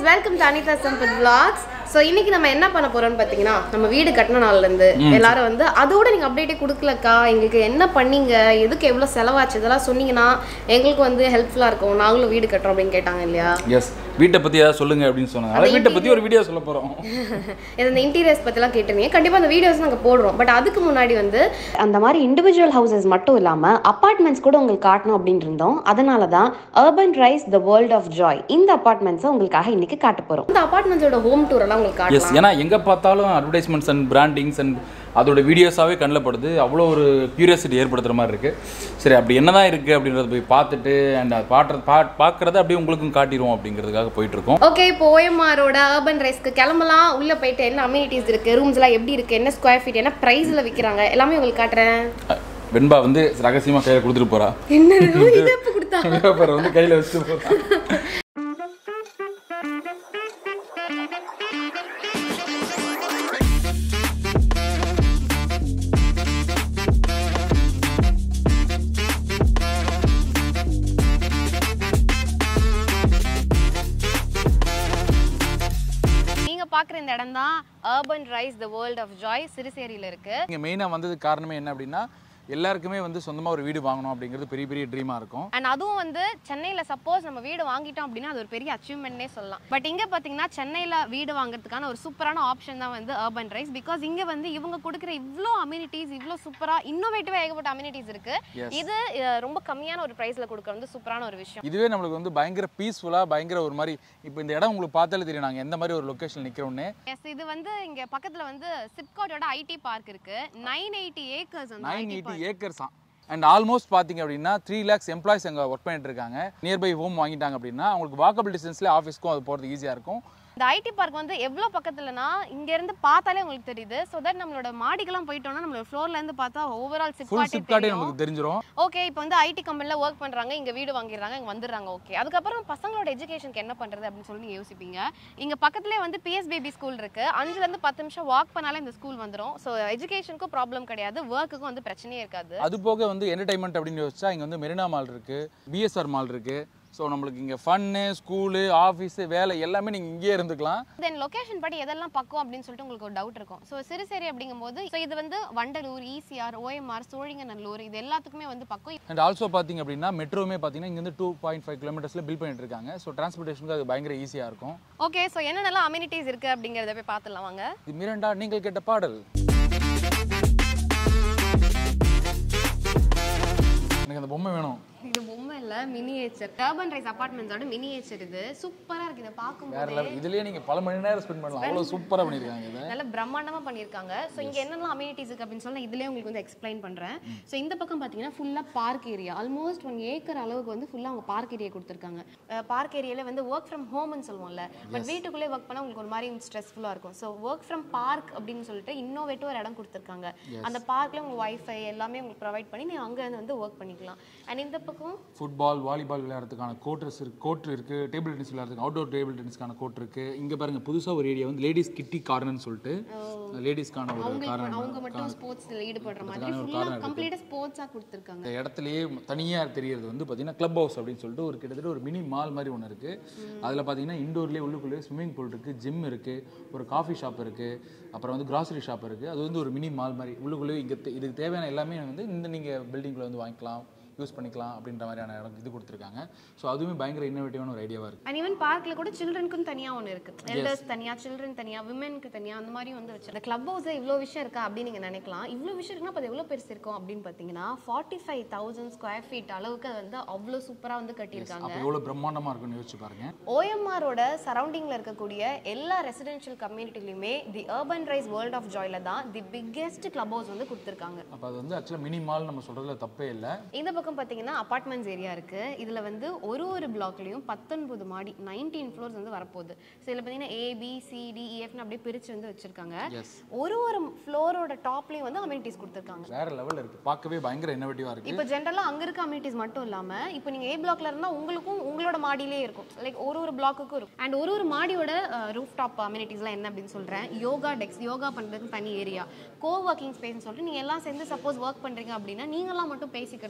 Welcome to Anitha Sampath vlogs so இன்னைக்கு நம்ம என்ன பண்ண போறோம்னு பார்த்தீங்கன்னா நம்ம வீடு கட்டின நாள்ல இருந்து எல்லாரும் வந்து அதோட நீங்க அப்டேட்டே கொடுக்கலக்கா எங்களுக்கு என்ன பண்ணீங்க எதுக்கு எவ்வளோ செலவாச்சு இதெல்லாம் சொன்னீங்கன்னா எங்களுக்கு வந்து ஹெல்ப்ஃபுல்லா இருக்கும் நாங்களும் வீடு கட்டுறோம் அப்படின்னு கேட்டாங்க இல்லையா எஸ் வீட்டை பற்றி ஏதாவது சொல்லுங்க அப்படின்னு சொன்னாங்க அதான் வீட்டை பற்றி ஒரு வீடியோ சொல்ல போகிறோம் இது இந்த இன்டீரியர்ஸ் பற்றிலாம் கேட்டிருந்தீங்க கண்டிப்பாக அந்த வீடியோஸ் நாங்கள் போடுறோம் பட் அதுக்கு முன்னாடி வந்து அந்த மாதிரி இண்டிவிஜுவல் ஹவுசஸ் மட்டும் இல்லாமல் அப்பார்ட்மெண்ட்ஸ் கூட உங்களுக்கு காட்டணும் அப்படின்னு இருந்தோம் அதனால தான் Urban Rise the world of joy இந்த அப்பார்ட்மெண்ட்ஸை உங்களுக்காக இன்னைக்கு காட்ட போகிறோம் இந்த அப்பார்ட்மெண்ட்ஸோட ஹோம் டூர் எல்லாம் உங்களுக்கு காட்டலாம் எஸ் ஏன்னா எங்கே பார்த்தாலும் அட்வர்டைஸ்மெண்ட்ஸ் அண்ட் பிராண்டிங்ஸ் அண்ட் அதோட வீடியோஸாகவே கண்ணில் படுது அவ்வளோ ஒரு கியூரியாசிட்டி ஏற்படுத்துகிற மாதிரி இருக்குது சரி அப்படி என்ன தான் இருக்குது அப்படின்றத போய் பார்த்துட்டு அண்ட் அது பாட்டுறது பா பார்க்குறத அப்படியே உங்களுக்கும் காட்டிடுவோம் அப்படிங்கிறதுக்காக போயிட்டுருக்கோம் ஓகே இப்போ ஓஎம்ஆரோட அர்பன் ரைஸ்க்கு கிளம்பலாம் உள்ள போயிட்டு என்ன அம்யூனிட்டிஸ் இருக்கு ரூம்ஸ் எல்லாம் எப்படி இருக்கு என்ன ஸ்கொயர் ஃபீட் என்ன பிரைஸ்ல விற்கிறாங்க எல்லாமே உங்களுக்கு காட்டுறேன் வெண்பா வந்து ரகசியமாக கையில் கொடுத்துட்டு போகிறா என்ன இது எப்போ கொடுத்தா வியாபாரம் வந்து கையில் வச்சுட்டு போகிறா நீங்க பாக்குற இந்த இடம் தான் Urban Rise the world of joy சிறுசேரியில இருக்கு இங்கே மெயினாக வந்ததுக்கு காரணமே என்ன அப்படின்னா எல்லாருக்குமே வந்து சொந்தமாக ஒரு வீடு வாங்கணும் அப்படிங்கிறது பெரிய பெரிய ட்ரீமாக இருக்கும் அண்ட் அதுவும் வந்து சென்னையில் சப்போஸ் நம்ம வீடு வாங்கிட்டோம் அப்படின்னா அது ஒரு பெரிய அச்சீவ்மெண்ட்னே சொல்லலாம் பட் இங்கே பார்த்தீங்கன்னா சென்னையில் வீடு வாங்குறதுக்கான ஒரு சூப்பரான ஆப்ஷன் தான் வந்து அர்பன் ரைஸ் பிகாஸ் இங்கே வந்து இவங்க கொடுக்குற இவ்வளோ அம்யூனிட்டிஸ் இவ்வளோ சூப்பராக இன்னோவேட்டிவாக ஏகப்பட்ட அம்யூனிட்டிஸ் இருக்கு Yes. இது அஹ், ரொம்ப கம்மியான ஒரு ப்ரைஸில் கொடுக்குற வந்து சூப்பரான ஒரு விஷயம் இதுவே நம்மளுக்கு வந்து பயங்கர பீஸ்ஃபுல்லாக பயங்கர ஒரு மாதிரி இப்போ இந்த இடம் உங்களுக்கு பார்த்தாலே தெரியும் நாங்கள் எந்த மாதிரி ஒரு லொக்கேஷன் நிற்கிறோன்னே எஸ் இது வந்து இங்கே பக்கத்தில் வந்து சிப்காட்டோட ஐடி பார்க் இருக்கு நைன் எயிட்டி ஏக்கர்ஸ் வந்து nine IT eighty park acres தான் அண்ட் ஆல்மோஸ்ட் பார்த்தீங்க அப்படின்னா த்ரீ லேக்ஸ் எம்ப்ளாயிஸ் அங்கே ஒர்க் பண்ணிட்டு இருக்காங்க நியர்பை ஹோம் வாங்கிட்டாங்க அப்படின்னா அவங்களுக்கு வாக்கபிள் டிஸ்டன்ஸ்லேயே ஆஃபீஸ்க்கும் அது போகிறது ஈஸியாக இருக்கும் இந்த ஐடி பார்க் வந்து எவ்வளோ பக்கத்துலனா இங்க இருந்து பார்த்தாலே உங்களுக்கு தெரியுது ஸோ தட் நம்மளோட மாடிக்கெல்லாம் போயிட்டோம்னா நம்மளோட ஃப்ளோர்ல இருந்து பார்த்தா ஓவரால் ஃபுல் சிப்காட்டே சிப்காட்டே தெரியும் நமக்கு தெரிஞ்சிரும் ஓகே இப்போ வந்து ஐடி கம்பெனில ஒர்க் பண்றாங்க இங்க வீடு வாங்கிடுறாங்க இங்க வந்துடுறாங்க ஓகே அதுக்கப்புறம் பசங்களோட எஜுகேஷனுக்கு என்ன பண்றது அப்படின்னு சொல்லி நீங்க யோசிப்பீங்க இங்க பக்கத்துலேயே வந்து பிஎஸ் பேபி ஸ்கூல் இருக்கு அஞ்சுல இருந்து பத்து நிமிஷம் வாக் பண்ணாலே இந்த ஸ்கூல் வந்துடும் ஸோ எஜுகேஷனுக்கும் ப்ராப்ளம் கிடையாது ஒர்க்குக்கும் வந்து பிரச்சனையே இருக்காது அது போக வந்து என்டர்டைன்மெண்ட் அப்படின்னு யோசிச்சா இங்கே வந்து மெரினா மால் இருக்குது பிஎஸ்ஆர் மால் இருக்குது ஸோ நம்மளுக்கு இங்கே ஃபன்னு ஸ்கூலு ஆஃபீஸு வேலை எல்லாமே நீங்கள் இங்கேயே இருந்துக்கலாம் தென் லொகேஷன் படி எதெல்லாம் பக்கம் அப்படின்னு சொல்லிட்டு உங்களுக்கு ஒரு டவுட் இருக்கும் ஸோ சிறுசேரி அப்படிங்கும்போது ஸோ இது வந்து வண்டலூர் ஈசிஆர் ஓஎம்ஆர் சோழிங்கநல்லூர் இது எல்லாத்துக்குமே வந்து பக்கம் அண்ட் ஆல்சோ பார்த்தீங்க அப்படின்னா மெட்ரோவுமே பார்த்தீங்கன்னா இங்கேருந்து டூ பாயிண்ட் ஃபைவ் கிலோமீட்டர்ஸில் பில் பண்ணிட்டு இருக்காங்க ஸோ டிரான்ஸ்போர்ட்டேஷனுக்கு அது பயங்கர ஈஸியாக இருக்கும் ஓகே ஸோ என்னென்னலாம் அம்யூனிட்டிஸ் இருக்கு அப்படிங்கிறத போய் பார்த்துடலாம் வாங்க இது மிரண்டா நீங்கள் கேட்ட பாடல் எனக்கு அந்த பொம்மை வேணும் இது பொம்மை இல்ல மினியேச்சர் டர்பன் ரைஸ் அபார்ட்மெண்ட்ஸோட மினியேச்சர் இது சூப்பரா இருக்கு இதை வேற பார்க்கும்போது லெவல் இதுலயே நீங்க பல மணி நேரம் ஸ்பெண்ட் பண்ணலாம் அவ்வளோ சூப்பராக பண்ணியிருக்காங்க இதை நல்ல பிரம்மாண்டமா பண்ணியிருக்காங்க ஸோ இங்க என்னெல்லாம் அம்யூனிட்டிஸ் இருக்கு அப்படின்னு சொல்லி இதுலயே உங்களுக்கு வந்து எக்ஸ்பிளைன் பண்றேன் ஸோ இந்த பக்கம் பாத்தீங்கன்னா ஃபுல்லா park area almost one acre அளவுக்கு வந்து ஃபுல்லா அவங்க பார்க் ஏரியா கொடுத்துருக்காங்க பார்க் ஏரியால வந்து ஒர்க் ஃப்ரம் ஹோம்னு சொல்லுவோம்ல பட் வீட்டுக்குள்ளே ஒர்க் பண்ணா உங்களுக்கு ஒரு மாதிரி ஸ்ட்ரெஸ்ஃபுல்லா இருக்கும் ஸோ ஒர்க் ஃப்ரம் பார்க் அப்படின்னு சொல்லிட்டு இன்னோவேட்டிவ் ஒரு இடம் கொடுத்துருக்காங்க அந்த பார்க்ல உங்க வைஃபை எல்லாமே உங்களுக்கு ப்ரொவைட் பண்ணி நீங்க அங்க இருந்து வந்து ஒர்க் பண்ணிக்கலாம் அண்ட் இந்த பக்கம் ஃபுட்பால் வாலிபால் விளையாடுறதுக்கான கோட்ரஸ் இருக்கு கோர்ட் இருக்கு டேபிள் டென்னிஸ் விளையாடுறதுக்கு அவுட்டோர் டேபிள் டென்னிஸ்க்கான கோர்ட் இருக்கு இங்க பாருங்க புதுசா ஒரு ஏரியா வந்து லேடிஸ் கிட்டி கார்னர்னு சொல்லிட்டு லேடிஸ்க்கான ஒரு அவங்களுக்கு கார்னர் அவங்க மட்டும் ஸ்போர்ட்ஸ்ல ஈடுபடுற மாதிரி ஃபுல்லா கம்ப்ளீட்டா ஸ்போர்ட்ஸா கொடுத்துருக்காங்க இந்த இடத்துலயே தனியா தெரியறது வந்து பாத்தீங்கன்னா கிளப் ஹவுஸ் அப்படின்னு சொல்லிட்டு ஒரு கிட்டத்தட்ட ஒரு மினி மால் மாதிரி ஒன்று இருக்கு அதுல பாத்தீங்கன்னா இண்டோர்லேயே உள்ளுக்குள்ளேயே ஸ்விம்மிங் பூல் இருக்கு ஜிம் இருக்கு ஒரு காஃபி ஷாப் இருக்கு அப்புறம் வந்து கிராசரி ஷாப் இருக்கு அது வந்து ஒரு மினி மால் மாதிரி உள்ளுக்குள்ளேயே இங்க தே- இதுக்கு தேவையான எல்லாமே வந்து இந்த நீங்க பில்டிங்ல வந்து வாங்கிக்கலாம் யூஸ் பண்ணிக்கலாம் அப்படின்ற மாதிரியான இடம் இது கொடுத்துருக்காங்க ஸோ அதுவுமே பயங்கர இன்னோவேட்டிவான ஒரு ஐடியாவாக இருக்குது அண்ட் ஈவன் பார்க்ல கூட சில்ட்ரனுக்கும் தனியா ஒன்று இருக்கு எல்டர்ஸ் தனியா சில்ட்ரன் தனியா விமென்க்கு தனியா அந்த மாதிரி வந்து வச்சு இந்த கிளப் ஹவுஸ் இவ்வளோ விஷயம் இருக்கா அப்படின்னு நீங்க நினைக்கலாம் இவ்வளோ விஷயம் இருக்குன்னா அப்போ அது எவ்வளோ பெருசு இருக்கும் அப்படின்னு பார்த்தீங்கன்னா forty five thousand square feet அளவுக்கு அது வந்து அவ்வளோ சூப்பரா வந்து கட்டியிருக்காங்க அப்போ எவ்வளோ பிரம்மாண்டமாக இருக்குன்னு யோசிச்சு பாருங்க ஓஎம்ஆரோட சரௌண்டிங்ல இருக்கக்கூடிய எல்லா ரெசிடென்ஷியல் கம்யூனிட்டிலையுமே the Urban Rise world of ஜாய்ல தான் தி பிக்கெஸ்ட் கிளப் ஹவுஸ் வந்து கொடுத்துருக்காங்க அப்போ அது வந்து ஆக்சுவலாக மினி மால் நம்ம சொல்கிறதுல தப்பே இல்லை இந்த பக்கம் பார்த்தீங்கன்னா அப்பார்ட்மெண்ட்ஸ் ஏரியா இருக்கு இதுல வந்து ஒரு ஒரு பிளாக்லயும் பத்தொன்பது மாடி நைன்டீன் ஃப்ளோர்ஸ் வந்து வரப்போகுது ஸோ இதில் பார்த்தீங்கன்னா ஏ பி சி டி இஎஃப்னு அப்படியே பிரிச்சு வந்து வச்சிருக்காங்க எஸ் ஒரு ஒரு ஃப்ளோரோட டாப்லயும் வந்து அம்யூனிட்டிஸ் கொடுத்துருக்காங்க வேற லெவலில் இருக்குது பார்க்கவே பயங்கர இன்னோவேட்டிவாக இருக்குது இப்போ ஜென்ரலாக அங்கே இருக்க அம்யூனிட்டிஸ் மட்டும் இல்லாமல் இப்போ நீங்கள் ஏ பிளாக்ல இருந்தால் உங்களுக்கும் உங்களோட மாடியிலே இருக்கும் லைக் ஒரு ஒரு பிளாக்குக்கும் இருக்கும் அண்ட் ஒரு ஒரு மாடியோட ரூஃப் டாப் அம்யூனிட்டிஸ்லாம் என்ன அப்படின்னு சொல்கிறேன் யோகா டெக்ஸ் யோகா பண்ணுறதுக்கு தனி ஏரியா கோ ஒர்க்கிங் ஸ்பேஸ்னு சொல்லிட்டு நீங்கள் எல்லாம் சேர்ந்து சப்போஸ் ஒர்க் பண்ணுறீங்க அப்படின்னா நீங்களாம் மட்டும் பேசிக்கிறதுக்கு ஒரு இடம்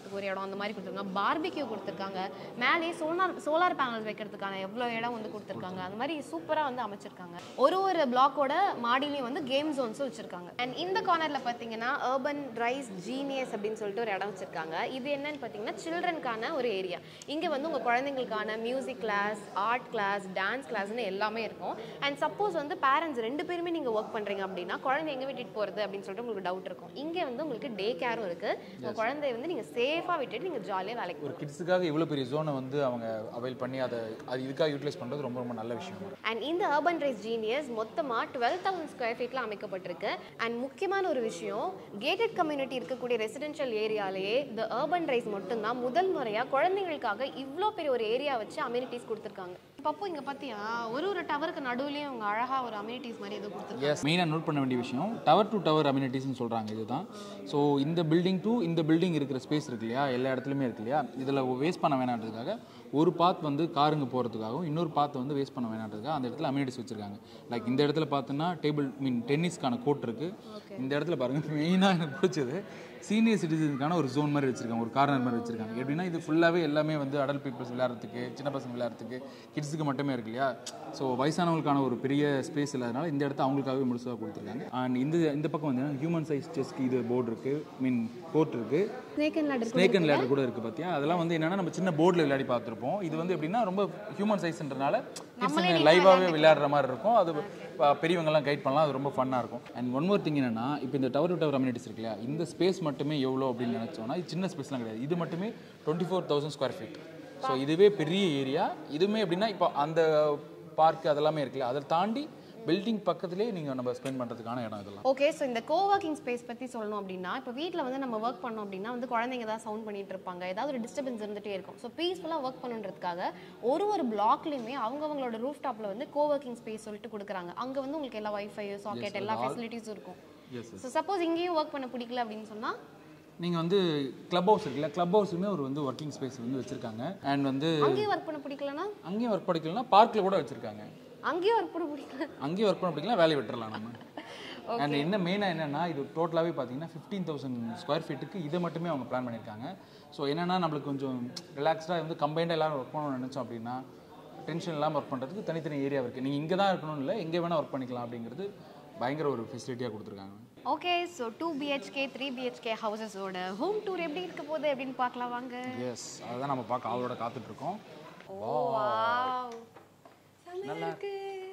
அந்த மாதிரி கொடுத்துருக்காங்க பார்பிக்யூ கொடுத்துருக்காங்க மேலே சோலார் சோலார் பேனல்ஸ் வைக்கிறதுக்கான எவ்வளோ இடம் வந்து கொடுத்துருக்காங்க அந்த மாதிரி சூப்பராக வந்து அமைச்சிருக்காங்க ஒரு ஒரு பிளாக்கோட மாடிலையும் வந்து கேம் ஜோன்ஸும் வச்சிருக்காங்க அண்ட் இந்த கார்னரில் பார்த்தீங்கன்னா அர்பன் ரைஸ் ஜீனியஸ் அப்படின்னு சொல்லிட்டு ஒரு இடம் வச்சிருக்காங்க இது என்னன்னு பார்த்தீங்கன்னா சில்ட்ரனுக்கான ஒரு ஏரியா இங்கே வந்து உங்கள் குழந்தைங்களுக்கான music class art class dance கிளாஸ்னு எல்லாமே இருக்கும் அண்ட் சப்போஸ் வந்து பேரண்ட்ஸ் ரெண்டு பேருமே நீங்கள் ஒர்க் பண்ணுறீங்க அப்படின்னா குழந்தை எங்கே விட்டுட்டு போகிறது அப்படின்னு சொல்லிட்டு உங்களுக்கு டவுட் இருக்கும் இங்கே வந்து உங்களுக்கு டே கேரும் இருக்குது உங்கள் குழந்தைய வந்து நீங்கள் சேஃபாக விட்டுட்டு நீங்கள் ஜாலியாக வேலைக்கு ஒரு கிட்ஸுக்காக இவ்வளோ பெரிய ஜோனை வந்து அவங்க அவைல் பண்ணி அதை அது இதுக்காக யூட்டிலைஸ் பண்ணுறது ரொம்ப ரொம்ப நல்ல விஷயம் அண்ட் இந்த அர்பன் ரைஸ் ஜீனியஸ் மொத்தமாக டுவெல் தௌசண்ட் ஸ்கொயர் ஃபீட்டில் அமைக்கப்பட்டிருக்கு அண்ட் முக்கியமான ஒரு விஷயம் கேட்டட் கம்யூனிட்டி இருக்கக்கூடிய ரெசிடென்ஷியல் ஏரியாலேயே இந்த அர்பன் ரைஸ் மட்டும்தான் முதல் முறையாக குழந்தைங்களுக்காக இவ்வளோ பெரிய ஒரு ஏரியா வச்சு அம்யூனிட்டிஸ் கொடுத்துருக்காங்க பப்பு இங்கே பார்த்தியா ஒரு ஒரு டவருக்கு நடுவுலையும் அவங்க அழகாக ஒரு அம்யூனிட்டிஸ் மாதிரி எதுவும் கொடுத்துருக்காங்க எஸ் மெயினாக நோட் பண்ண வேண்டிய விஷயம் டவர் டு டவர் அம்யூனிட்டிஸ்னு சொல்கிறாங்க இதுதான் ஸோ இந்த பில்டிங் டு இந்த பில்டிங் இருக்கிற ஸ்பேஸ் இருக்கு இல்லையா எல்லா இடத்துலையுமே இருக்கு இல்லையா இதில் வேஸ்ட் பண்ண வேணான்றதுக்காக ஒரு பாத் வந்து காருங்க போகிறதுக்காகவும் இன்னொரு பாத் வந்து வேஸ்ட் பண்ண வேணான்றதுக்காக அந்த இடத்துல அம்யூனிட்டிஸ் வச்சிருக்காங்க லைக் இந்த இடத்துல பார்த்தோன்னா டேபிள் மீன் டென்னிஸ்க்கான கோர்ட் இருக்குது இந்த இடத்துல பாருங்கள் மெயினாக எனக்கு பிடிச்சது சீனியர் சிட்டிசனுக்கான ஒரு ஜோன் மாதிரி வச்சிருக்காங்க ஒரு கார்னர் மாதிரி வச்சிருக்காங்க எப்படின்னா இது ஃபுல்லாகவே எல்லாமே வந்து அடல்ட் பீப்புள்ஸ் விளையாடுறதுக்கு சின்ன பசங்க விளையாடுறதுக்கு கிட்ஸுக்கு மட்டுமே இருக்கு இல்லையா ஸோ வயசானவங்களுக்கான ஒரு பெரிய ஸ்பேஸ் இல்லாதனால இந்த இடத்த அவங்களுக்காகவே முழுசாக கொடுத்துருக்காங்க அண்ட் இந்த இந்த பக்கம் வந்து ஹியூமன் சைஸ் செஸ்க்கு இது போர்டு இருக்குது மீன் கோர்ட் இருக்குது snake and ladder snake and ladder கூட இருக்குது பார்த்தியா அதெல்லாம் வந்து என்னன்னா நம்ம சின்ன போர்டில் விளையாடி பார்த்துருப்போம் இது வந்து எப்படின்னா ரொம்ப ஹியூமன் சைஸ்ன்றனால கிட்ஸுங்க லைவாகவே விளையாடுற மாதிரி இருக்கும் அது ப- பெரியவங்கெல்லாம் கைட் பண்ணலாம் அது ரொம்ப ஃபன்னாக இருக்கும் அண்ட் ஒன் மோர் திங் என்னன்னா இப்போ இந்த டவர் டு டவர் அம்யூனிட்டிஸ் இருக்கு இல்லையா இந்த ஸ்பேஸ் மட்டுமே எவ்வளோ அப்படின்னு நினச்சோம்னா இது சின்ன ஸ்பேஸ்லாம் கிடையாது இது மட்டுமே twenty four thousand square feet so இதுவே பெரிய ஏரியா இதுவுமே எப்படின்னா இப்போ அந்த பார்க் அதெல்லாமே இருக்குல்ல அதை தாண்டி பில்டிங் பக்கத்துலேயே நீங்கள் நம்ம ஸ்பெண்ட் பண்ணுறதுக்கான இடம் இதெல்லாம் ஓகே ஸோ இந்த கோவர்க்கிங் ஸ்பேஸ் பற்றி சொல்லணும் அப்படின்னா இப்போ வீட்டில் வந்து நம்ம ஒர்க் பண்ணோம் அப்படின்னா வந்து குழந்தைங்க ஏதாவது சவுண்ட் பண்ணிட்டு இருப்பாங்க ஏதாவது ஒரு டிஸ்டர்பன்ஸ் இருந்துகிட்டே இருக்கும் ஸோ பீஸ்ஃபுல்லாக ஒர்க் பண்ணுன்றதுக்காக ஒரு ஒரு பிளாக்லையுமே அவங்கவங்களோட ரூஃப் டாப்பில் வந்து கோவர்க்கிங் ஸ்பேஸ் சொல்லிட்டு கொடுக்குறாங்க அங்கே வந்து உங்களுக்கு எல்லா வைஃபை சாக்கெட் எல்லா ஃபெசிலிட்டிஸும் இருக்கும் எஸ் ஸோ சப்போஸ் இங்கேயும் ஒர்க் பண்ண பிடிக்கல அப்படின்னு சொன்னால் நீங்கள் வந்து கிளப் ஹவுஸ் இருக்குல்ல கிளப் ஹவுஸுமே ஒரு வந்து ஒர்க்கிங் ஸ்பேஸ் வந்து வச்சுருக்காங்க அண்ட் வந்து அங்கேயும் ஒர்க் பண்ண பிடிக்கலனா அங்கேயும் ஒர்க் படிக்கலன்னா பார்க்கில் கூட வச்சுருக்காங்க அங்கேயும் ஒர்க் பண்ண பிடிக்கல அங்கேயும் ஒர்க் பண்ண பிடிக்கலாம் வேலையை விட்டுறலாம் நம்ம அண்ட் என்ன மெயினாக என்னன்னா இது டோட்டலாகவே பார்த்தீங்கன்னா ஃபிஃப்டீன் தௌசண்ட் ஸ்கொயர் ஃபீட்டுக்கு இதை மட்டுமே அவங்க பிளான் பண்ணியிருக்காங்க ஸோ என்னன்னா நம்மளுக்கு கொஞ்சம் ரிலாக்ஸ்டாக வந்து கம்பைண்டாக எல்லாரும் ஒர்க் பண்ணணும்னு நினச்சோம் அப்படின்னா டென்ஷன் இல்லாமல் ஒர்க் பண்ணுறதுக்கு தனித்தனி ஏரியா இருக்குது நீங்கள் இங்கே தான் இருக்கணும்னு இல்லை எங்கே வேணால் ஒர்க் பண்ணிக்கலாம் அப்படிங்கிறது பயங்கர ஒரு ஃபெசிலிட்டியாக கொடுத்துருக்காங்க okay so two BHK three BHK ஹவுசஸோட ஹோம் டூர் எப்படி இருக்க போகுது அப்படின்னு பார்க்கலாம் வாங்க எஸ் அதுதான் நம்ம பார்க்க ஆளோட காத்துட்ருக்கோம் ஓ வாவ் நல்லா இருக்கு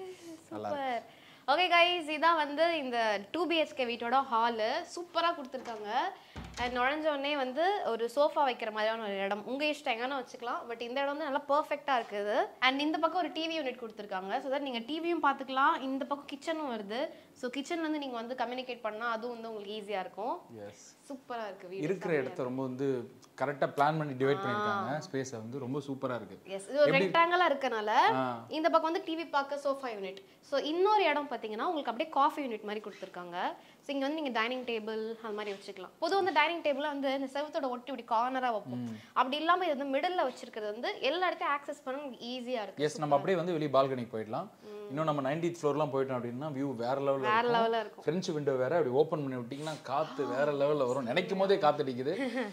சூப்பர் ஓகே கைஸ் இதான் வந்து இந்த டூ பிஹெச்கே வீட்டோட ஹாலு சூப்பராக கொடுத்துருக்காங்க அண்ட் நுழைஞ்ச உடனே வந்து ஒரு சோஃபா வைக்கிற மாதிரியான ஒரு இடம் உங்கள் இஷ்டம் எங்கன்னா வச்சுக்கலாம் பட் இந்த இடம் வந்து நல்லா பர்ஃபெக்டாக இருக்குது அண்ட் இந்த பக்கம் ஒரு டிவி யூனிட் கொடுத்துருக்காங்க ஸோ தட் நீங்கள் டிவியும் பார்த்துக்கலாம் இந்த பக்கம் கிச்சனும் வருது ஸோ கிச்சன்லேருந்து நீங்கள் வந்து கம்யூனிகேட் பண்ணால் அதுவும் வந்து உங்களுக்கு ஈஸியாக இருக்கும் எஸ் சூப்பராக இருக்குது வீடு இருக்கிற இடத்த ரொம்ப வந்து கரெக்டாக பிளான் பண்ணி டிவைட் பண்ணியிருக்காங்க ஸ்பேஸை வந்து ரொம்ப சூப்பராக இருக்குது எஸ் இது ஒரு ரெக்டாங்கலா இருக்கனால இந்த பக்கம் வந்து டிவி பார்க்க சோஃபா யூனிட் ஸோ இன்னொரு இடம் பார்த்தீங்கன்னா உங்களுக்கு அப்படியே காஃபி யூனிட் மாதிரி கொடுத்துருக்காங்க ஸோ இங்கே வந்து நீங்கள் டைனிங் டேபிள் அது மாதிரி வச்சுக்கலாம் பொதுவாக வந்து டைனிங் டேபிள் வந்து இந்த செவத்தோட ஒட்டி இப்படி கார்னராக வைப்போம் அப்படி இல்லாமல் இது வந்து மிடில் வச்சிருக்கிறது வந்து எல்லா இடத்தையும் ஆக்சஸ் பண்ண உங்களுக்கு ஈஸியாக இருக்கு எஸ் நம்ம அப்படியே வந்து வெளியே பால்கனிக்கு போயிடலாம் இன்னும் நம்ம நைன்டீத் ஃப்ளோர்லாம் போயிட்டோம் அப்படின்னா வியூ வேற லெவலில் வேற லெவலில் இருக்கும் ஃப்ரெஞ்சு விண்டோ வேற அப்படி ஓப்பன் பண்ணி விட்டிங்கன்னா காற்று வேற லெவலில் வரும் நினைக்கும் போதே காத்தடிக்குது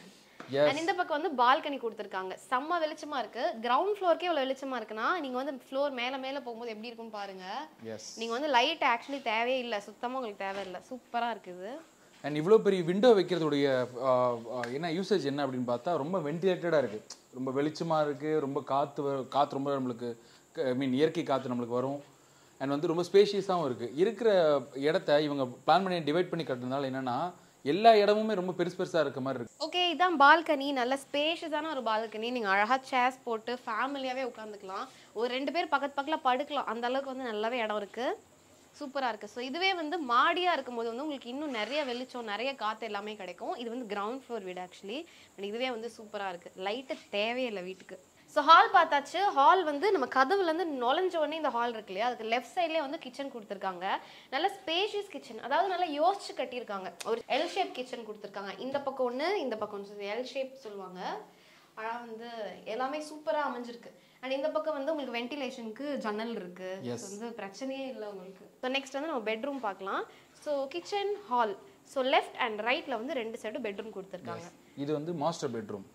எஸ் அண்ட் இந்த பக்கம் வந்து பால்கனி கொடுத்துருக்காங்க செம்ம வெளிச்சமா இருக்கு கிரவுண்ட் ஃப்ளோருக்கே இவ்வளோ வெளிச்சமா இருக்குன்னா நீங்க வந்து ஃப்ளோர் மேல மேல போகும்போது எப்படி இருக்கும்னு பாருங்க எஸ் நீங்க வந்து லைட் ஆக்சுவலி தேவையே இல்லை சுத்தமா உங்களுக்கு தேவையில்லை சூப்பரா இருக்குது அண்ட் இவ்வளோ பெரிய விண்டோ வைக்கிறதுடைய ஆஹ், ஆஹ், என்ன யூசேஜ் என்ன அப்படின்னு பார்த்தா ரொம்ப வென்டிலேட்டடாக இருக்குது ரொம்ப வெளிச்சமாக இருக்குது ரொம்ப காற்று வ- காற்று ரொம்ப நம்மளுக்கு ஐ மீன் இயற்கை காற்று நம்மளுக்கு வரும் அண்ட் வந்து ரொம்ப ஸ்பேஷியஸாகவும் இருக்குது இருக்கிற இடத்த இவங்க பிளான் பண்ணி டிவைட் பண்ணி கட்டுறதுனால என்னன்னா எல்லா இடமுமே ரொம்ப பெருசு பெருசாக இருக்க மாதிரி இருக்கு ஓகே இதான் பால்கனி நல்ல ஸ்பேஷியஸான ஒரு பால்கனி நீங்க அழகா சேர்ஸ் போட்டு ஃபேமிலியாவே உட்காந்துக்கலாம் ஒரு ரெண்டு பேர் பக்கத்து பக்கத்துல படுக்கலாம் அந்த அளவுக்கு வந்து நல்லாவே இடம் இருக்கு சூப்பரா இருக்கு ஸோ இதுவே வந்து மாடியா இருக்கும்போது வந்து உங்களுக்கு இன்னும் நிறைய வெளிச்சம் நிறைய காத்து எல்லாமே கிடைக்கும் இது வந்து கிரவுண்ட் ஃப்ளோர் வீடு ஆக்சுவலி இதுவே வந்து சூப்பரா இருக்கு லைட்டு தேவையில்லை வீட்டுக்கு ஸோ ஹால் பார்த்தாச்சு ஹால் வந்து நம்ம கதவுலேருந்து நுழைஞ்ச உடனே இந்த ஹால் இருக்கு இல்லையா அதுக்கு லெஃப்ட் சைட்லேயே வந்து கிச்சன் கொடுத்துருக்காங்க நல்ல ஸ்பேஷியஸ் கிச்சன் அதாவது நல்லா யோசிச்சு கட்டியிருக்காங்க ஒரு எல் ஷேப் கிச்சன் கொடுத்துருக்காங்க இந்த பக்கம் ஒன்று இந்த பக்கம் ஒன்று எல் ஷேப் சொல்லுவாங்க ஆனால் வந்து எல்லாமே சூப்பராக அமைஞ்சிருக்கு அண்ட் இந்த பக்கம் வந்து உங்களுக்கு வென்டிலேஷனுக்கு ஜன்னல் இருக்கு Yes. So வந்து பிரச்சனையே இல்லை உங்களுக்கு ஸோ நெக்ஸ்ட் வந்து நம்ம பெட்ரூம் பார்க்கலாம் so kitchen hall so left and ரைட்ல வந்து ரெண்டு சைடு பெட்ரூம் கொடுத்துருக்காங்க இது வந்து master bedroom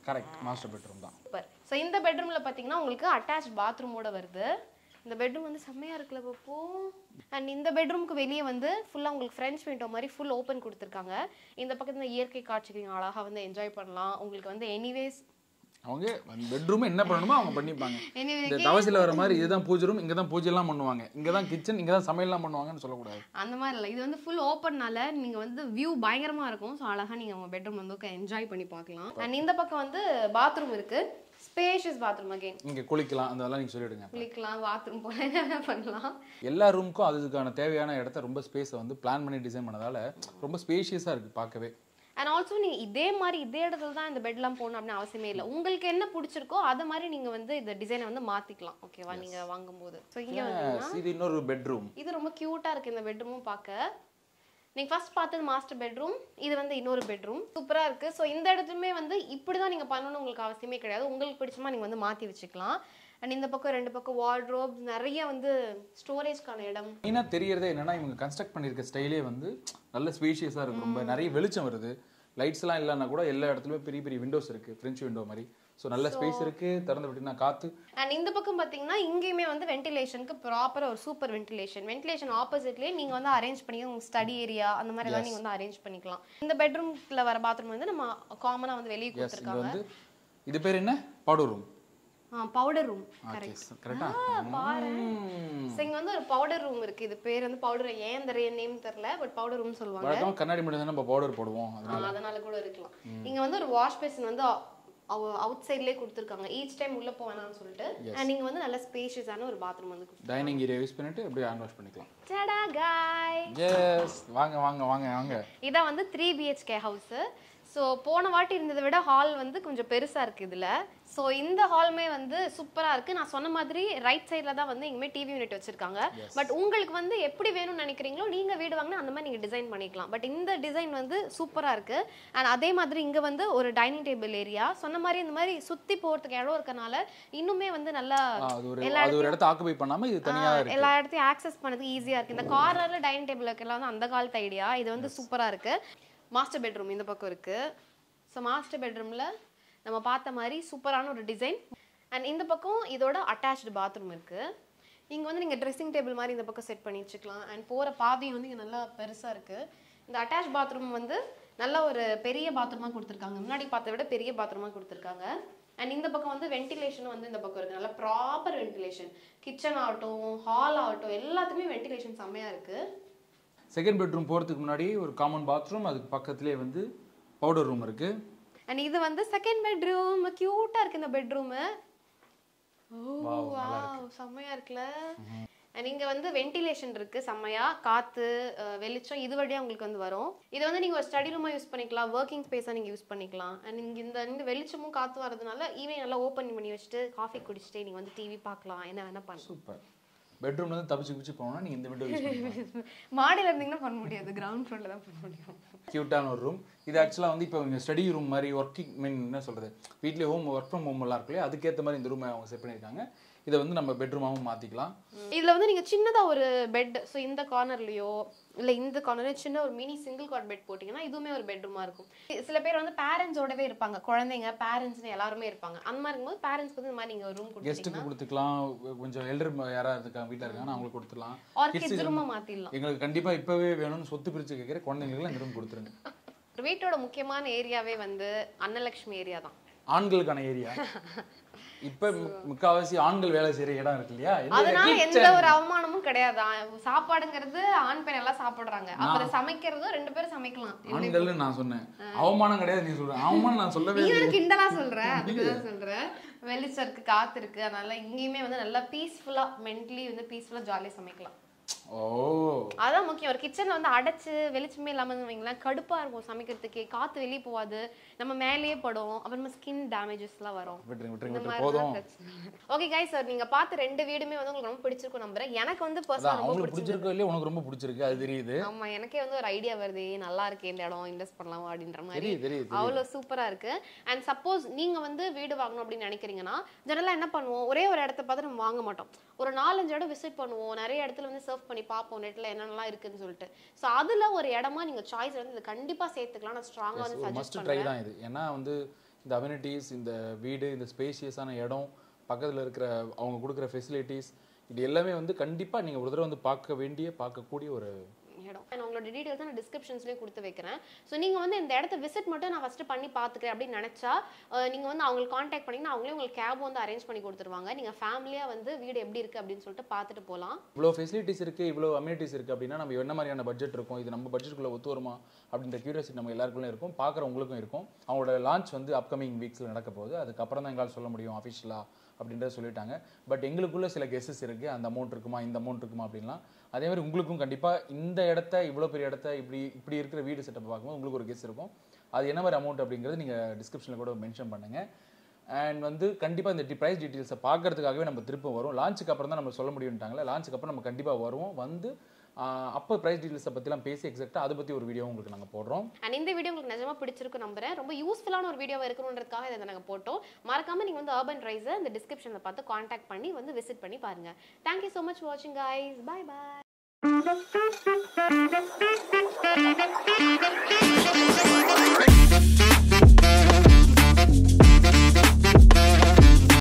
correct master bedroom தான் சூப்பர் ஸோ இந்த பெட்ரூம்ல பார்த்தீங்கன்னா உங்களுக்கு அட்டாச் பாத்ரூமோட வருது இந்த பெட்ரூம் வந்து செம்மையா இருக்குல்ல பப்போ அண்ட் இந்த பெட்ரூமுக்கு வெளியே வந்து ஃபுல்லாக உங்களுக்கு ஃப்ரெஞ்ச் விண்டோ மாதிரி ஃபுல் ஓப்பன் கொடுத்துருக்காங்க இந்த பக்கத்துல இயற்கை காட்சிகள் நீங்க அழகா வந்து என்ஜாய் பண்ணலாம் உங்களுக்கு வந்து எனிவேஸ் அவங்க பெட்ரூம் என்ன பண்ணணுமோ அவங்க பண்ணிப்பாங்க எனிவே இந்த தவசில வர மாதிரி இதுதான் பூஜை ரூம் இங்க தான் பூஜை எல்லாம் பண்ணுவாங்க இங்க தான் கிச்சன் இங்க தான் சமையல்லாம் பண்ணுவாங்கன்னு சொல்லக்கூடாது அந்த மாதிரி இல்லை இது வந்து ஃபுல் ஓப்பன்னால நீங்க வந்து வியூ பயங்கரமா இருக்கும் ஸோ அழகா நீங்க உங்க பெட்ரூம் வந்து என்ஜாய் பண்ணி பார்க்கலாம் அண்ட் இந்த பக்கம் வந்து பாத்ரூம் இருக்கு ஸ்பேஷியஸ் பாத்ரூம் அகைன் இங்க குளிக்கலாம் அந்த அதெல்லாம் நீங்க சொல்லிடுங்க குளிக்கலாம் பாத்ரூம் போல என்ன பண்ணலாம் எல்லா ரூமுக்கும் அதுக்கான தேவையான இடத்த ரொம்ப ஸ்பேஸை வந்து பிளான் பண்ணி டிசைன் பண்ணதால ரொம்ப ஸ்பேஷியஸாக இருக்கு பார்க்கவே அண்ட் ஆல்சோ நீங்க இதே மாதிரி இதே இடத்துல தான் இந்த பெட்லாம் போகணும் அப்படின்னு அவசியமே இல்லை உங்களுக்கு என்ன பிடிச்சிருக்கோ அதை மாதிரி நீங்க வந்து இந்த டிசைனை வந்து மாத்திக்கலாம் ஓகேவா நீங்க வாங்கும்போது ஸோ இங்க வந்து Yes, இது இன்னொரு பெட்ரூம் இது ரொம்ப கியூட்டா இருக்கு இந்த பெட்ரூமும் பார்க்க நீங்க ஃபர்ஸ்ட் பார்த்தது மாஸ்டர் பெட்ரூம் இது வந்து இன்னொரு பெட்ரூம் சூப்பரா இருக்கு ஸோ இந்த இடத்துலயுமே வந்து இப்படிதான் நீங்க பண்ணணும்னு உங்களுக்கு அவசியமே கிடையாது உங்களுக்கு பிடிச்சமா நீங்க வந்து மாத்தி வச்சுக்கலாம் அண்ட் இந்த பக்கம் ரெண்டு பக்கம் வார்ட்ரோப் நிறைய வந்து ஸ்டோரேஜ்க்கான இடம் மெயினாக தெரியறதே என்னன்னா இவங்க கன்ஸ்ட்ரக்ட் பண்ணியிருக்க ஸ்டைலே வந்து நல்ல ஸ்பேஷியஸாக இருக்கு ரொம்ப நிறைய வெளிச்சம் வருது லைட்ஸ்லாம் இல்லைன்னா கூட எல்லா இடத்துலயும் பெரிய பெரிய விண்டோஸ் இருக்கு ஃப்ரெஞ்ச் விண்டோ மாதிரி ஸோ நல்ல ஸ்பேஸ் இருக்கு திறந்து விட்டீங்கன்னா காத்து அண்ட் இந்த பக்கம் பார்த்தீங்கன்னா இங்கேயுமே வந்து வென்டிலேஷனுக்கு ப்ராப்பராக ஒரு சூப்பர் வென்டிலேஷன் வென்டிலேஷன் ஆப்போசிட்லேயே நீங்கள் வந்து அரேஞ்ச் பண்ணி உங்கள் ஸ்டடி ஏரியா அந்த மாதிரி எல்லாம் நீங்கள் வந்து அரேஞ்ச் பண்ணிக்கலாம் இந்த பெட்ரூம்ல வர பாத்ரூம் வந்து நம்ம காமனாக வந்து வெளியே எஸ் இங்க கொடுத்துருக்காங்க வந்து இது பேர் என்ன powder room powder room okay கரெக்டா பாரு ஸோ இங்கே வந்து ஒரு பவுடர் ரூம் இருக்கு இது பேர் வந்து பவுடர் ஏன் இந்த நேம் தெரில பட் பவுடர் ரூம் சொல்லுவாங்க வழக்கமாக கண்ணாடி மட்டும் தான் நம்ம பவுடர் போடுவோம் அதனால ஆ, அதனால கூட இருக்கலாம் இங்க வந்து ஒரு வாஷ் பேசின் வந்து அவுட் சைட்லேயே கொடுத்துருக்காங்க ஈச் டைம் உள்ள போவேணாம்னு சொல்லிட்டு அண்ட் நீங்க வந்து நல்ல ஸ்பேஷியஸான ஒரு பாத்ரூம் வந்து கொடுத்து டைனிங் ஏரியா யூஸ் பண்ணிட்டு அப்படியே ஹேண்ட் வாஷ் பண்ணிக்கலாம் டடா காய் எஸ் வாங்க வாங்க வாங்க வாங்க இதான் வந்து த்ரீ பிஹெச்கே ஹவுஸு ஸோ போன வாட்டி இருந்ததை விட ஹால் வந்து கொஞ்சம் பெருசாக இருக்குது இதில் ஸோ இந்த ஹாலுமே வந்து சூப்பராக இருக்குது நான் சொன்ன மாதிரி ரைட் சைடில் தான் வந்து இனிமேல் டிவி யூனிட் வச்சுருக்காங்க பட் உங்களுக்கு வந்து எப்படி வேணும்னு நினைக்கிறீங்களோ நீங்கள் வீடு வாங்கினா அந்த மாதிரி நீங்கள் டிசைன் பண்ணிக்கலாம் பட் இந்த டிசைன் வந்து சூப்பராக இருக்குது அண்ட் அதே மாதிரி இங்கே வந்து ஒரு டைனிங் டேபிள் ஏரியா சொன்ன மாதிரி இந்த மாதிரி சுற்றி போகிறதுக்கு இடம் இருக்கனால இன்னுமே வந்து நல்லா ஆ, அது ஒரு அது ஒரு இடத்த ஆக்குபை பண்ணாம இது தனியா இருக்கு எல்லா இடத்தையும் ஆக்சஸ் பண்ணதுக்கு ஈஸியாக இருக்குது இந்த கார்னர்ல டைனிங் டேபிள் வைக்கலாம் வந்து அந்த காலத்து ஐடியா இது வந்து சூப்பராக இருக்குது மாஸ்டர் பெட்ரூம் இந்த பக்கம் இருக்குது ஸோ மாஸ்டர் பெட்ரூமில் நம்ம பார்த்த மாதிரி சூப்பரான ஒரு டிசைன் அண்ட் இந்த பக்கம் இதோட அட்டாச்டு பாத்ரூம் இருக்குது இங்கே வந்து நீங்கள் ட்ரெஸ்ஸிங் டேபிள் மாதிரி இந்த பக்கம் செட் பண்ணி வச்சுக்கலாம் அண்ட் போகிற பாதையும் வந்து இங்கே நல்லா பெருசாக இருக்குது இந்த அட்டாச் பாத்ரூம் வந்து நல்ல ஒரு பெரிய பாத்ரூமாக கொடுத்துருக்காங்க முன்னாடி பார்த்ததை விட பெரிய பாத்ரூமாக கொடுத்துருக்காங்க அண்ட் இந்த பக்கம் வந்து வென்டிலேஷனும் வந்து இந்த பக்கம் இருக்கு நல்ல ப்ராப்பர் வென்டிலேஷன் கிச்சன் ஆகட்டும் ஹால் ஆகட்டும் எல்லாத்துக்குமே வென்டிலேஷன் செம்மையாக இருக்குது செகண்ட் பெட்ரூம் போறதுக்கு முன்னாடி ஒரு காமன் பாத்ரூம் அதுக்கு பக்கத்துலேயே வந்து பவுடர் ரூம் இருக்கு அண்ட் இது வந்து செகண்ட் பெட்ரூம் க்யூட்டாக இருக்கு இந்த பெட்ரூமு ஓ வாவ் செம்மையா இருக்குல்ல அண்ட் இங்க வந்து வென்டிலேஷன் இருக்கு செம்மையா காத்து அஹ், வெளிச்சம் இது வழியா உங்களுக்கு வந்து வரும் இது வந்து நீங்க ஒரு ஸ்டடி ரூமா யூஸ் பண்ணிக்கலாம் ஒர்க்கிங் ஸ்பேஸா நீங்க யூஸ் பண்ணிக்கலாம் அண்ட் இங்க இந்த இந்த வெளிச்சமும் காத்து வரதுனால ஈவினிங் நல்லா ஓப்பன் பண்ணி வச்சுட்டு காஃபி குடிச்சிட்டு நீங்க வந்து டிவி பார்க்கலாம் என்ன வேணா பண்ணலாம் சூப்பர் பெட்ரூம்ல இருந்து தப்பிச்சு குச்சி போனோம்னா நீங்க இந்த விண்டோ யூஸ் பண்ணலாம் மாடியில இருந்தீங்கன்னா பண்ண முடியாது கிரவுண்ட் ஃப்ளோர்ல தான் பண்ண முடியும் கியூட்டான ஒரு ரூம் இது ஆக்சுவலாக வந்து இப்போ இங்கே ஸ்டடி ரூம் மாதிரி ஒர்க்கிங் மீன் என்ன சொல்றது வீட்லயே ஹோம் ஒர்க் ஃப்ரம் ஹோம் எல்லாம் இருக்கு இல்லையா அதுக்கேற்ற மாதிரி இந்த ரூமை அவங்க செட் பண்ணியிருக்காங்க இதை வந்து நம்ம பெட்ரூமாகவும் மாற்றிக்கலாம் இதுல வந்து நீங்க சின்னதா ஒரு பெட் ஸோ இந்த கார்னர்லயோ இல்ல இந்த கார்னர்ல சின்ன ஒரு மினி சிங்கிள் கார்ட் பெட் போட்டீங்கன்னா இதுவுமே ஒரு பெட்ரூமா இருக்கும் சில பேர் வந்து பேரண்ட்ஸோடவே இருப்பாங்க குழந்தைங்க பேரண்ட்ஸ்னு எல்லாருமே இருப்பாங்க அந்த மாதிரி இருக்கும்போது பேரண்ட்ஸ்க்கு வந்து இந்த மாதிரி நீங்க ஒரு ரூம் கொடுத்தீங்கன்னா கெஸ்ட்டுக்கு கொடுத்துக்கலாம் கொஞ்சம் எல்டர் யாராவது இருக்காங்க வீட்டில் இருக்காங்கன்னா அவங்களுக்கு கொடுத்துடலாம் ஆர் கிட்ஸ் ரூமா மாத்திடலாம் எங்களுக்கு கண்டிப்பா இப்பவே வேணும்னு சொத்து பிரிச்சு கேட்குற குழந்தைங்களுக்கு இந்த ரூம் கொடுத்துருங்க ஒரு வீட்டோட முக்கியமான ஏரியாவே வந்து அன்னலட்சுமி ஏரியா தான் ஆண்களுக்கான ஏரியா இப்ப மு- முக்காவாசி ஆண்கள் வேலை செய்யற இடம் இருக்கு இல்லையா எந்த அதனால kitchen. எந்த ஒரு அவமானமும் கிடையாது ஆ- சாப்பாடுங்கிறது ஆண் பெண் எல்லாம் சாப்பிடுறாங்க அப்புறம் சமைக்கிறதும் ரெண்டு பேரும் சமைக்கலாம் ஆண்கள்னு நான் சொன்னேன் அவமானம் கிடையாது நீ சொல்ற அவமானம் நான் சொல்லவே நீ இல்லை தானே கிண்டலா சொல்ற அதுதான் சொல்ற வெளிச்சம் இருக்கு காத்து இருக்கு அதனால இங்கேயுமே வந்து நல்லா பீஸ்ஃபுல்லா மென்டலி வந்து பீஸ்ஃபுல்லா ஜாலியா சமைக்கலாம் ஓ அதான் முக்கியம் ஒரு கிச்சன்ல வந்து அடைச்சு வெளிச்சமே இல்லாம வைங்களேன் கடுப்பா இருக்கும் சமைக்கிறதுக்கே காத்து வெளியே போகாது நம்ம மேலேயே படும் அப்புறமா ஸ்கின் டேமேஜஸ் எல்லாம் வரும் விட்டுருங்க விட்டுருங்க இந்த விட்டுருங்க போதும் ஓகே கைஸ் சார் நீங்க பார்த்த ரெண்டு வீடுமே வந்து உங்களுக்கு ரொம்ப பிடிச்சிருக்கும் நம்புறேன் எனக்கு வந்து அதான் பர்சனல் ரொம்ப அவங்களுக்கு பிடிச்சிருக்கு பிடிச்சிருக்கோ இல்லையா உனக்கு ரொம்ப பிடிச்சிருக்கு அது தெரியுது ஆமா எனக்கே வந்து ஒரு ஐடியா வருது ஏய், நல்லா இருக்கு இந்த இடம் இன்வெஸ்ட் பண்ணலாம் அப்படின்ற மாதிரி தெரியுது தெரியுது அவ்வளோ சூப்பரா இருக்கு அண்ட் சப்போஸ் நீங்க வந்து வீடு வாங்கணும் அப்படின்னு நினைக்கிறீங்கன்னா ஜெனரலா என்ன பண்ணுவோம் ஒரே ஒரு இடத்த பார்த்து நம்ம வாங்க மாட்டோம் ஒரு நாலஞ்சு இடம் விசிட் பண்ணுவோம் நிறைய இடத்துல வந்து சர்வ் பண்ணி பார்ப்போம் நெட்ல என்னென்னலாம் இருக்குன்னு சொல்லிட்டு ஸோ அதுல ஒரு இடமா நீங்க சாய்ஸ் வந்து இதை கண்டிப்பா சேர்த்துக்கலாம் நான் ஸ்ட்ராங்கா வந்து ஒரு சஜஸ்ட் மஸ்ட் ட்ரை தான் இது ஏன்னா வந்து இந்த அம்யூனிட்டிஸ் இந்த வீடு இந்த ஸ்பேஷியஸான இடம் பக்கத்தில் இருக்கிற அவங்க கொடுக்குற ஃபெசிலிட்டிஸ் இது எல்லாமே வந்து கண்டிப்பாக நீங்கள் ஒரு தடவை வந்து பார்க்க வேண்டிய பார்க்கக்கூடிய ஒரு இடம் நான் உங்களோட டீடைல்ஸ் நான் டிஸ்கிரிப்ஷன்ஸ்லேயும் கொடுத்து வைக்கிறேன் ஸோ நீங்கள் வந்து இந்த இடத்த விசிட் மட்டும் நான் ஃபஸ்ட்டு பண்ணி பார்த்துக்கிறேன் அப்படின்னு நினச்சா நீங்கள் வந்து அவங்களுக்கு காண்டாக்ட் பண்ணிங்கன்னா அவங்களே உங்களுக்கு கேப் வந்து அரேஞ்ச் பண்ணி கொடுத்துருவாங்க நீங்கள் ஃபேமிலியாக வந்து வீடு எப்படி இருக்குது அப்படின்னு சொல்லிட்டு பார்த்துட்டு போகலாம் இவ்வளோ ஃபெசிலிட்டிஸ் இருக்குது இவ்வளோ அம்யூனிட்டிஸ் இருக்குது அப்படின்னா நம்ம என்ன மாதிரியான பட்ஜெட் இருக்கும் இது நம்ம பட்ஜெட்டுக்குள்ளே ஒத்து வருமா அப்படின்ற கியூரியாசிட்டி நம்ம எல்லாருக்குள்ளே இருக்கும் பார்க்குறவங்களுக்கும் இருக்கும் அவங்களோட லான்ச் வந்து அப்கமிங் வீக்ஸில் நடக்க போகுது அதுக்கப்புறம் தான் எங்களால் சொல்ல முடியும் அஃபிஷியலாக அப்படின்றத சொல்லிட்டாங்க பட் எங்களுக்குள்ள சில கெஸஸ் இருக்குது அந்த அமௌண்ட் இருக்குமா இந்த அமௌண்ட் இருக்குமா அப்படின்லாம் அதே மாதிரி உங்களுக்கும் கண்டிப்பாக இந்த இடத்த இவ்வளோ பெரிய இடத்த இப்படி இப்படி இருக்கிற வீடு செட்டப் பார்க்கும்போது உங்களுக்கு ஒரு கெஸ் இருக்கும் அது என்ன மாதிரி அமௌண்ட் அப்படிங்கிறது நீங்கள் டிஸ்கிரிப்ஷனில் கூட மென்ஷன் பண்ணுங்கள் அண்ட் வந்து கண்டிப்பாக இந்த ப்ரைஸ் டீட்டெயில்ஸை பார்க்கறதுக்காகவே நம்ம திரும்ப வரும் லான்ச்சுக்கு அப்புறம் தான் நம்ம சொல்ல முடியும்ட்டாங்களே லான்ச்சுக்கு அப்புறம் நம்ம கண்டிப்பாக வருவோம் வந்து ஆஹ், அப்போ ப்ரைஸ் டீட்டெயில்ஸை பற்றிலாம் பேசி எக்ஸாக்டாக அதை பற்றி ஒரு வீடியோ உங்களுக்கு நாங்கள் போடுறோம் அண்ட் இந்த வீடியோ உங்களுக்கு நிஜமா பிடிச்சிருக்கு நம்புறேன் ரொம்ப யூஸ்ஃபுல்லான ஒரு வீடியோவாக இருக்கணுன்றதுக்காக இதை நாங்கள் போட்டோம் மறக்காம நீங்கள் வந்து அர்பன் ரைஸை இந்த டிஸ்கிரிப்ஷனில் பார்த்து காண்டாக்ட் பண்ணி வந்து விசிட் பண்ணி பாருங்க தேங்க்யூ ஸோ மச் வாட்சிங் guys bye bye